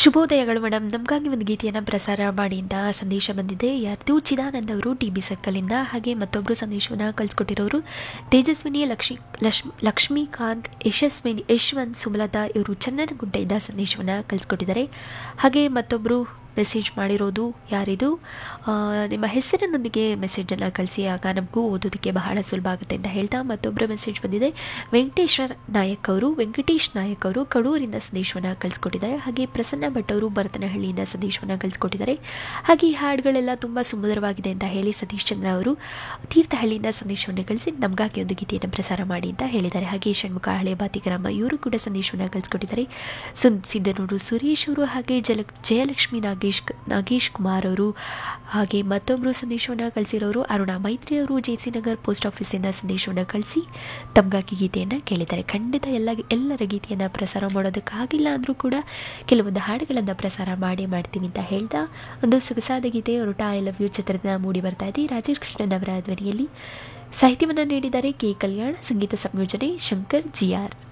ಶುಭೋದಯಗಳು madam ನಮಗಾಗಿ ಒಂದು ಗೀತೆಯನ್ನು ಪ್ರಸಾರ ಮಾಡಿ ಅಂತ ಸಂದೇಶ ಬಂದಿದೆ ಯಾರ್ದು ಚಿದಾನಂದ್ ಅವರು ಟಿ ಬಿ ಸರ್ಕಲಿಂದ ಹಾಗೆ ಮತ್ತೊಬ್ಬರು ಸಂದೇಶವನ್ನು ಕಳಿಸ್ಕೊಟ್ಟಿರೋರು ತೇಜಸ್ವಿನಿ ಲಕ್ಷ್ಮಿ ಲಕ್ಷ್ಮಿ ಲಕ್ಷ್ಮೀಕಾಂತ್ ಯಶಸ್ವಿನಿ ಯಶವಂತ್ ಸುಮಲತಾ ಇವರು ಚನ್ನನಗುಡ್ಡೆಯಿಂದ ಸಂದೇಶವನ್ನು ಕಳಿಸ್ಕೊಟ್ಟಿದ್ದಾರೆ ಹಾಗೆ ಮತ್ತೊಬ್ಬರು ಮೆಸೇಜ್ ಮಾಡಿರೋದು ಯಾರಿದು ಆ, ನಿಮ್ಮ ಹೆಸರಿನೊಂದಿಗೆ ಮೆಸೇಜನ್ನು ಕಳಿಸಿ ಆಗ ನಮಗೂ ಓದೋದಕ್ಕೆ ಬಹಳ ಸುಲಭ ಆಗುತ್ತೆ ಅಂತ ಹೇಳ್ತಾ ಮತ್ತೊಬ್ಬರ ಮೆಸೇಜ್ ಬಂದಿದೆ ವೆಂಕಟೇಶ್ವರ್ ನಾಯಕ್ ಅವರು ವೆಂಕಟೇಶ್ ನಾಯಕ್ ಅವರು ಕಡೂರಿಂದ ಸಂದೇಶವನ್ನು ಕಳಿಸ್ಕೊಟ್ಟಿದ್ದಾರೆ ಹಾಗೆ ಪ್ರಸನ್ನ ಭಟ್ ಅವರು ಭರತನಹಳ್ಳಿಯಿಂದ ಸಂದೇಶವನ್ನು ಕಳಿಸ್ಕೊಟ್ಟಿದ್ದಾರೆ ಹಾಗೆ ಈ ಹಾಡುಗಳೆಲ್ಲ ತುಂಬ ಸುಂದರವಾಗಿದೆ ಅಂತ ಹೇಳಿ ಸತೀಶ್ ಚಂದ್ರ ಅವರು ತೀರ್ಥಹಳ್ಳಿಯಿಂದ ಸಂದೇಶವನ್ನು ಕಳಿಸಿ ನಮಗಾಗಿ ಒಂದು ಗೀತೆಯನ್ನು ಪ್ರಸಾರ ಮಾಡಿ ಅಂತ ಹೇಳಿದ್ದಾರೆ ಹಾಗೆ ಷಣ್ಮುಖ ಹಳೆ ಬಾತಿ ಗ್ರಾಮ ಇವರು ಕೂಡ ಸಂದೇಶವನ್ನು ಕಳಿಸ್ಕೊಟ್ಟಿದ್ದಾರೆ ಸುನ್ ಸಿದ್ದನೂರು ಸುರೇಶ್ ಅವರು ಹಾಗೆ ಜಲ ಜಯಲಕ್ಷ್ಮಿ ನಾಗೇಶ್ ನಾಗೇಶ್ ಕುಮಾರ್ ಅವರು ಹಾಗೆ ಮತ್ತೊಬ್ಬರು ಸಂದೇಶವನ್ನು ಕಳಿಸಿರೋರು ಅರುಣಾ ಮೈತ್ರಿ ಅವರು ಜೆ ಸಿ ನಗರ್ ಪೋಸ್ಟ್ ಆಫೀಸಿಂದ ಸಂದೇಶವನ್ನು ಕಳಿಸಿ ತಮಗಾಗಿ ಗೀತೆಯನ್ನು ಕೇಳಿದ್ದಾರೆ ಖಂಡಿತ ಎಲ್ಲ ಎಲ್ಲರ ಗೀತೆಯನ್ನು ಪ್ರಸಾರ ಮಾಡೋದಕ್ಕಾಗಿಲ್ಲ ಅಂದರೂ ಕೂಡ ಕೆಲವೊಂದು ಹಾಡುಗಳನ್ನು ಪ್ರಸಾರ ಮಾಡಿ ಮಾಡ್ತೀವಿ ಅಂತ ಹೇಳ್ತಾ ಒಂದು ಸೊಗಸಾದ ಗೀತೆ ಹೊರಟ ಐ ಲವ್ ಯು ಚಿತ್ರದ ಮೂಡಿ ಬರ್ತಾ ಇದೆ ರಾಜೇಶ್ ಕೃಷ್ಣನ್ ಅವರ ಧ್ವನಿಯಲ್ಲಿ ಸಾಹಿತ್ಯವನ್ನು ನೀಡಿದ್ದಾರೆ ಕೆ ಕಲ್ಯಾಣ ಸಂಗೀತ ಸಂಯೋಜನೆ ಶಂಕರ್ ಜಿ ಆರ್